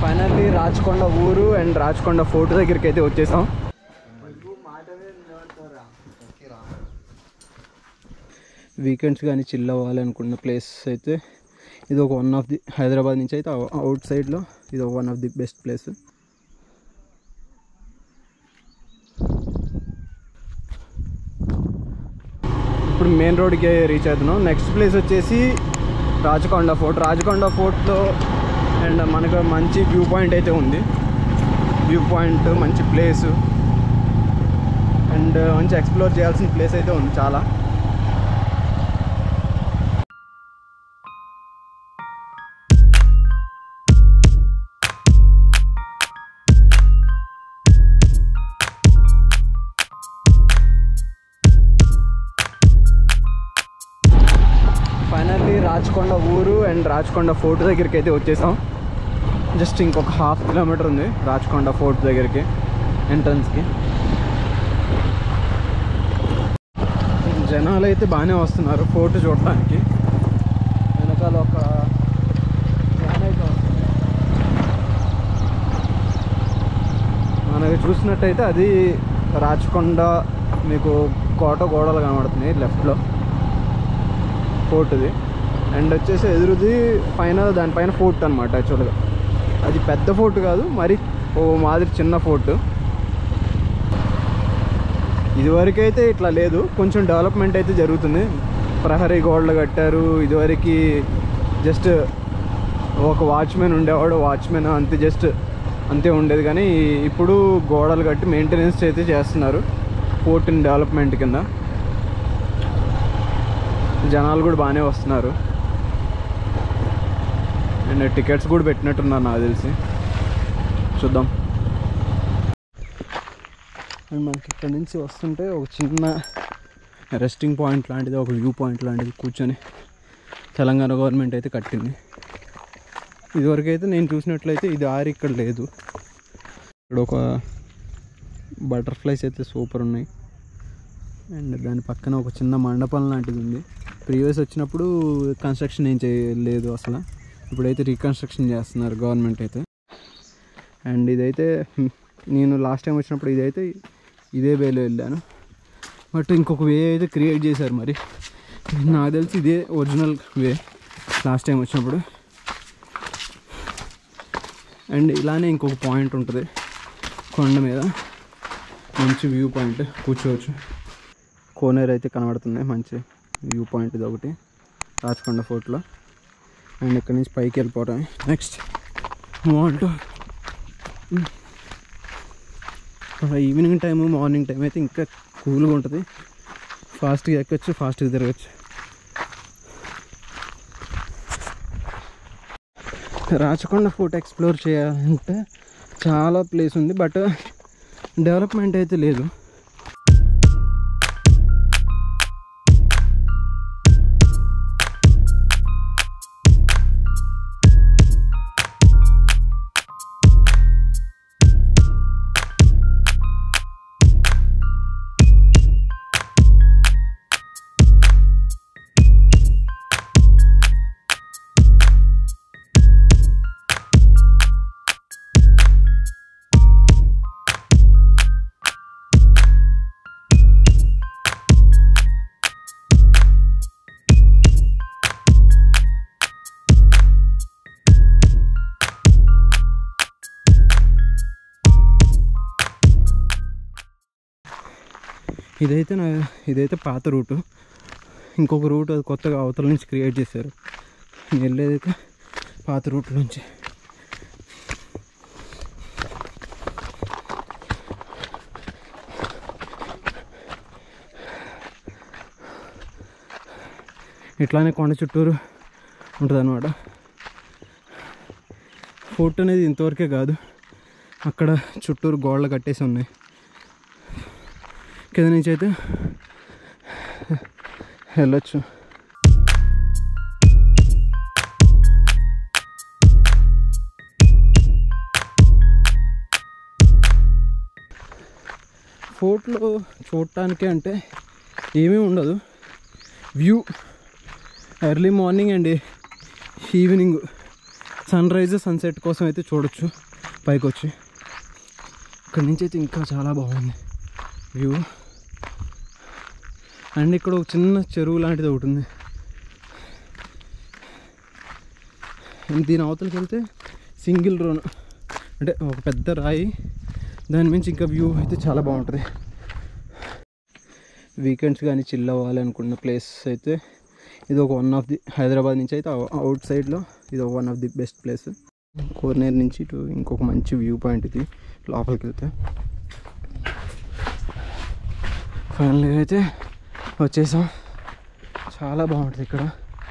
finally Rachakonda ఊరు and Rachakonda fort దగ్గరికి అయితే వచ్చేసాం వీకెండ్స్ కానీ చిల్ అవ్వాలి అనుకున్న ప్లేస్ అయితే ఇది ఒక వన్ ఆఫ్ ది హైదరాబాద్ నుంచి అయితే అవుట్ సైడ్లో ఇది ఒక one of the best place ఇప్పుడు మెయిన్ రోడ్కి రీచ్ అవుతున్నాం నెక్స్ట్ ప్లేస్ వచ్చేసి రాచకొండ ఫోర్ట్ రాచకొండ ఫోర్ట్లో అండ్ మనకు మంచి వ్యూ పాయింట్ అయితే ఉంది వ్యూ పాయింట్ మంచి ప్లేస్ అండ్ మంచి ఎక్స్ప్లోర్ చేయాల్సిన ప్లేస్ అయితే ఉంది చాలా ఫైనల్లీ రాచకొండ ఊరు అండ్ రాచకొండ ఫోర్ట్ దగ్గరికి అయితే వచ్చేసాం జస్ట్ ఇంకొక హాఫ్ కిలోమీటర్ ఉంది రాచకొండ ఫోర్ట్ దగ్గరికి ఎంట్రన్స్కి జనాలు అయితే బాగానే వస్తున్నారు ఫోర్ట్ చూడటానికి వెనకాల ఒక వ్యాన్ అయితే వస్తుంది మనకి చూసినట్టయితే అది రాచకొండ మీకు కోట గోడలు కనబడుతున్నాయి లెఫ్ట్లో ఫోర్ట్ది అండ్ వచ్చేసి ఎదురుది పైన దానిపైన ఫోర్ట్ అనమాట యాక్చువల్గా అది పెద్ద ఫోర్ట్ కాదు మరి ఓ మాదిరి చిన్న ఫోర్ట్ ఇదివరకైతే ఇట్లా లేదు కొంచెం డెవలప్మెంట్ అయితే జరుగుతుంది ప్రహరీ గోడలు కట్టారు ఇదివరకు జస్ట్ ఒక వాచ్మెన్ ఉండేవాడు వాచ్మెన్ అంతే జస్ట్ అంతే ఉండేది కానీ ఇప్పుడు గోడలు కట్టి మెయింటెనెన్స్ అయితే చేస్తున్నారు ఫోర్టీన్ డెవలప్మెంట్ కింద జనాలు కూడా బాగానే వస్తున్నారు అండ్ టికెట్స్ కూడా పెట్టినట్టున్నారు నాకు తెలిసి చూద్దాం అండ్ మనకి ఇక్కడ నుంచి వస్తుంటే ఒక చిన్న రెస్టింగ్ పాయింట్ లాంటిది ఒక వ్యూ పాయింట్ లాంటిది కూర్చొని తెలంగాణ గవర్నమెంట్ అయితే కట్టింది ఇదివరకు అయితే నేను చూసినట్లయితే ఇది ఆరి ఇక్కడ లేదు ఇక్కడ ఒక బటర్ఫ్లైస్ అయితే సూపర్ ఉన్నాయి అండ్ దాని పక్కన ఒక చిన్న మండపం లాంటిది ఉంది ప్రీవియస్ వచ్చినప్పుడు కన్స్ట్రక్షన్ ఏం చేయలేదు అసలు ఇప్పుడైతే రీకన్స్ట్రక్షన్ చేస్తున్నారు గవర్నమెంట్ అయితే అండ్ ఇదైతే హ్మ్, నేను లాస్ట్ టైం వచ్చినప్పుడు ఇదైతే ఇదే వేలో వెళ్ళాను బట్ ఇంకొక వే అయితే క్రియేట్ చేశారు మరి నాకు తెలిసి ఇదే ఒరిజినల్ వే లాస్ట్ టైం వచ్చినప్పుడు అండ్ ఇలానే ఇంకొక పాయింట్ ఉంటుంది కొండ మీద మంచి వ్యూ పాయింట్ కూర్చోవచ్చు కోనేరు అయితే కనబడుతుంది మంచి వ్యూ పాయింట్ ఇది ఒకటి రాచకొండ ఫోర్ట్లో అండ్ ఇక్కడ నుంచి పైకి వెళ్ళిపోవటం next want evening time morning time అయితే ఇంకా కూల్గా ఉంటుంది ఫాస్ట్గా ఎక్కొచ్చు ఫాస్ట్గా తిరగచ్చు రాచకొండ ఫోర్ట్ ఎక్స్ప్లోర్ చేయాలంటే చాలా ప్లేస్ ఉంది బట్ డెవలప్మెంట్ అయితే లేదు ఇదైతే నా ఇదైతే పాత రూటు ఇంకొక రూట్ అది కొత్తగా అవతల నుంచి క్రియేట్ చేశారు నేను వెళ్ళేదైతే పాత రూట్ నుంచి ఇట్లానే కొండ చుట్టూరు ఉంటుంది అనమాట ఫోర్ట్ అనేది ఇంతవరకే కాదు అక్కడ చుట్టూరు గోడలు కట్టేసి ఉన్నాయి కింద నుంచి అయితే వెళ్ళొచ్చు ఫోర్ట్లో చూడటానికి అంటే ఏమీ ఉండదు view early morning and evening sunrise sunset కోసం అయితే చూడొచ్చు పైకి వచ్చి ఇక్కడ నుంచి అయితే ఇంకా చాలా బాగుంది వ్యూ అండ్ ఇక్కడ ఒక చిన్న చెరువు లాంటిది ఒకటి ఉంది అండ్ దీని అవతలకి వెళ్తే సింగిల్ రోన్ అంటే ఒక పెద్ద రాయి దాని మించి ఇంకా వ్యూ అయితే చాలా బాగుంటుంది వీకెండ్స్ కానీ చిల్ అవ్వాలి అనుకున్న ప్లేస్ అయితే ఇది ఒక వన్ ఆఫ్ ది హైదరాబాద్ నుంచి అయితే అవుట్ సైడ్లో ఇది ఒక one of the best place corner నుంచి ఇటు ఇంకొక మంచి వ్యూ పాయింట్ ఇది లోపలికి వెళ్తే ఫైనల్గా అయితే వచ్చేసాం చాలా బాగుంటుంది ఇక్కడ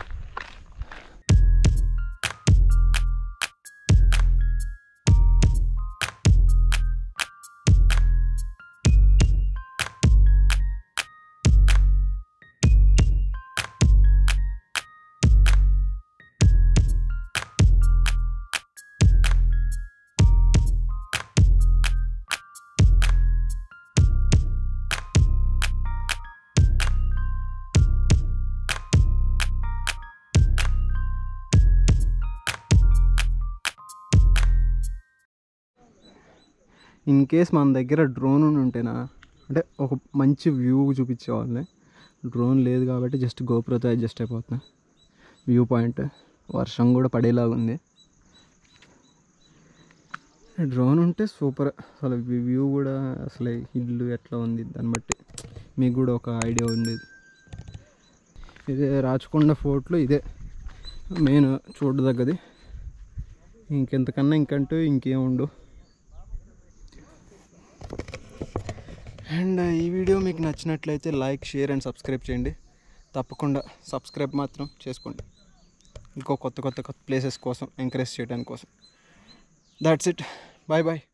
ఇన్ కేస్ మన దగ్గర డ్రోన్ ఉంటేనా అంటే ఒక మంచి వ్యూ చూపించేవాళ్ళని డ్రోన్ లేదు కాబట్టి జస్ట్ గోప్రోతో అడ్జస్ట్ అయిపోతున్నా వ్యూ పాయింట్ వర్షం కూడా పడేలాగా ఉంది డ్రోన్ ఉంటే సూపర్ అసలు వ్యూ కూడా అసలు ఇల్లు ఎట్లా ఉంది దాన్ని బట్టి మీకు కూడా ఒక ఐడియా ఉండేది ఇదే రాచకొండ ఫోర్ట్లో ఇదే మెయిన్ చూడదగ్గది ఇంకెంతకన్నా ఇంకంటూ ఇంకేం ఉండవు అండ్ ఈ వీడియో మీకు నచ్చినట్లయితే లైక్ షేర్ అండ్ సబ్స్క్రైబ్ చేయండి తప్పకుండా సబ్స్క్రైబ్ మాత్రం చేసుకోండి ఇంకో కొత్త కొత్త కొత్త ప్లేసెస్ కోసం ఎంకరేజ్ చేయడానికి కోసం దాట్స్ ఇట్ బాయ్ బాయ్